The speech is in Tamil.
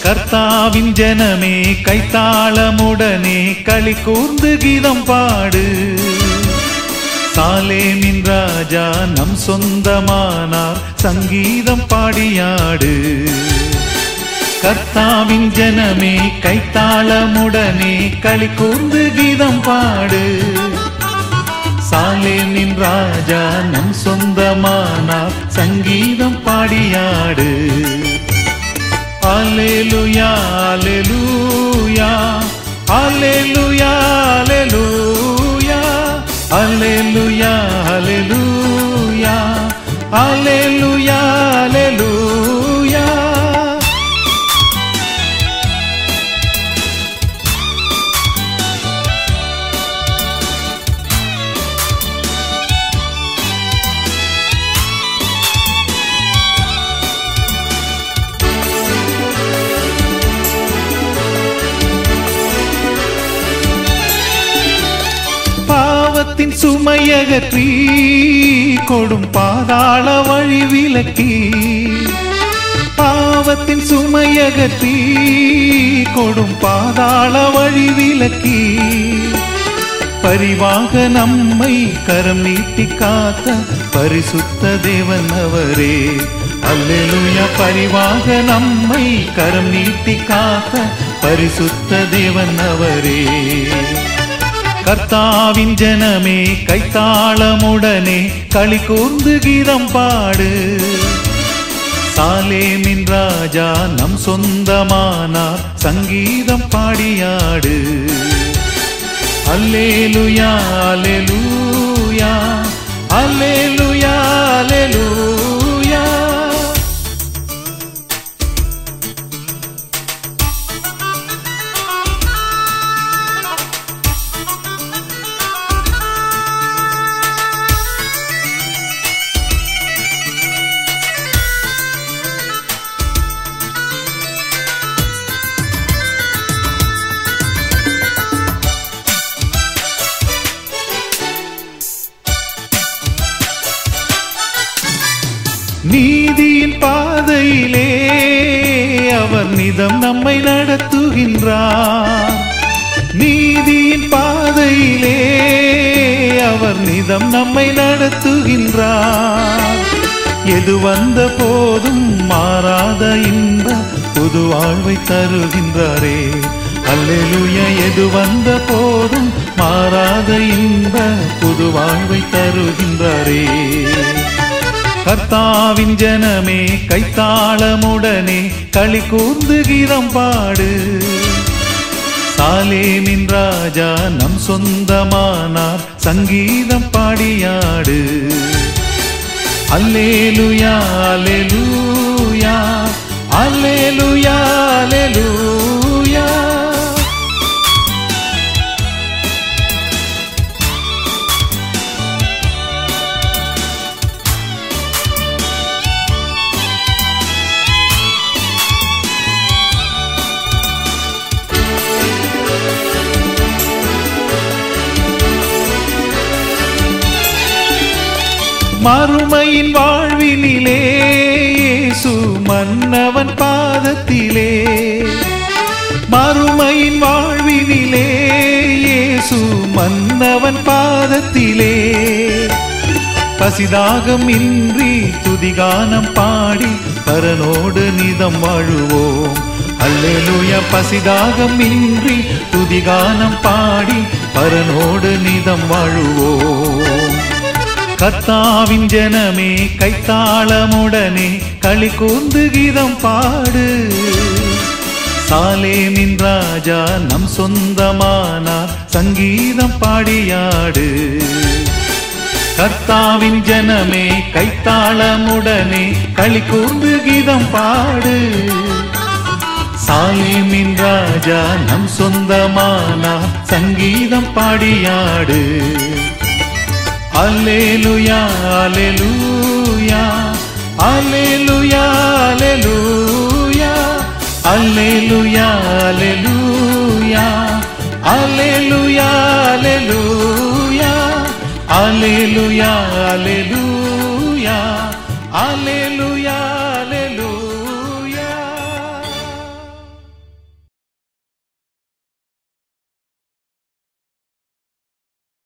கர்த்தாவின் ஜனமே கைத்தாளமுடனே களி கூர்ந்து கீதம் பாடு சாலேமின் ராஜா நம் சொந்தமானார் சங்கீதம் பாடியாடு கர்த்தாவின் ஜனமே கைத்தாளமுடனே களி கூர்ந்து கீதம் பாடு சாலேமின் ராஜா நம் சொந்தமானார் சங்கீதம் பாடியாடு அலேலுயா அலேலுயா அலேலுயா அலேலுயா அலேலுயா அலேலுயா அலேலுயா அலேலுயா பாவத்தின் சுமையகற்றி கொடும் பாதாள வழி விலக்கி பாவத்தின் சுமையகற்றி கொடும் பாதாள வழி விலக்கி பரிவாக நம்மை கரம் நீட்டி காத்த பரிசுத்த தேவன் அவரே அல்லேலூயா பரிவாக நம்மை கரம் நீட்டி காத்த பரிசுத்த தேவன் அவரே கர்த்தாவின் ஜனமே கைத்தாளமுடனே களி கூர்ந்து கீதம் பாடு சாலேமின் ராஜா நம் சொந்தமானார் சங்கீதம் பாடியாடு அல்லேலுயா அல்லேலூயா அல்லேலுயா அல்லேலூயா நீதியின் பாதையிலே அவர் நிதம் நம்மை நடத்துகின்றார் நீதியின் பாதையிலே அவர் நிதம் நம்மை நடத்துகின்றார் எது வந்த போதும் மாறாத இன்ப புது வாழ்வை தருகின்றாரே அல்லேலூயா எது வந்த போதும் மாறாத இன்ப புது வாழ்வை தருகின்றாரே கர்த்தாவின் ஜனமே கைத்தாளமுடனே களி கூர்ந்து கீதம் பாடு சாலேமின் ராஜா நம் சொந்தமானார் சங்கீதம் பாடியாடு அல்லேலுயா அல்லேலூயா அல்லேலுயா அல்லேலூயா மறுமையின் வாழ்வினிலே இயேசு மன்னவன் பாதத்திலே மறுமையின் வாழ்வினிலே இயேசு மன்னவன் பாதத்திலே பசிதாகம் இன்றி துதிகானம் பாடி பரனோடு நிதம் வாழுவோம் அல்லேலூயா பசிதாகம் இன்றி துதிகானம் பாடி பரனோடு நிதம் வாழுவோம் கர்த்தாவின் ஜனமே கைத்தாளமுடனே களி கூர்ந்து கீதம் பாடு சாலேமின் ராஜா நம் சொந்தமானார் சங்கீதம் பாடியாடு கர்த்தாவின் ஜனமே கைத்தாளமுடனே களி கூர்ந்து கீதம் பாடு சாலேமின் ராஜா நம் சொந்தமானார் சங்கீதம் பாடியாடு அல்லேலுயா அல்லேலூயா அல்லேலுயா அல்லேலூயா அல்லேலுயா அல்லேலூயா அல்லேலூயா அல்லேலூயா அல்லேலூயா அல்லேலூயா அல்லேலூயா அல்லேலூயா